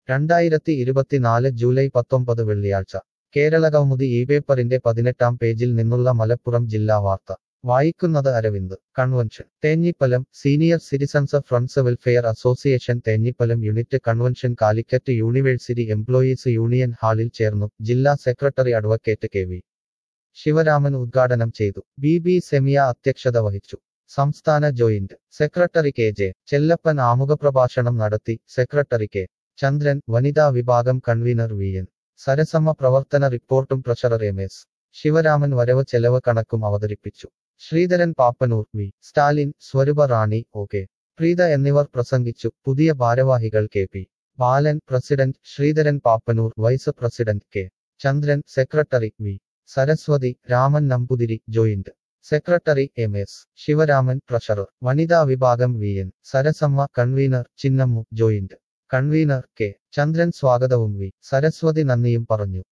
രണ്ടായിരത്തി ഇരുപത്തിനാല് ജൂലൈ പത്തൊമ്പത് വെള്ളിയാഴ്ച കേരളകൗമുദി ഈ പേപ്പറിന്റെ പതിനെട്ടാം പേജിൽ നിന്നുള്ള മലപ്പുറം ജില്ലാ വാർത്ത വായിക്കുന്നത് Aravind convention Thenhipalam senior citizens friends welfare association Thenhipalam unit convention Calicut university employees union ഹാളിൽ ചേർന്നു ജില്ലാ secretary advocate K V Sivaraman ഉദ്ഘാടനം ചെയ്തു ബി ബി സെമിയ അധ്യക്ഷത വഹിച്ചു സംസ്ഥാന joint secretary K J Chellappan ആമുഖപ്രഭാഷണം നടത്തി സെക്രട്ടറി കെ ചന്ദ്രൻ വനിതാ വിഭാഗം കൺവീനർ വി എൻ സരസമ്മ പ്രവർത്തന റിപ്പോർട്ടും ട്രഷറർ എം എസ് ശിവരാമൻ വരവ് ചെലവ് കണക്കും അവതരിപ്പിച്ചു ശ്രീധരൻ പാപ്പനൂർ വി സ്റ്റാലിൻ സ്വരൂപ റാണി ഒ കെ പ്രീത എന്നിവർ പ്രസംഗിച്ചു പുതിയ ഭാരവാഹികൾ K P Balan president Sreedharan Pappanoor vice president K Chandran secretary V Saraswathi Raman Namboothiri joint secretary M S Sivaraman treasurer വനിതാ വിഭാഗം V N Sarasamma convener Chinnammu joint convener K Chandran സ്വാഗതവും വി സരസ്വതി നന്ദിയും പറഞ്ഞു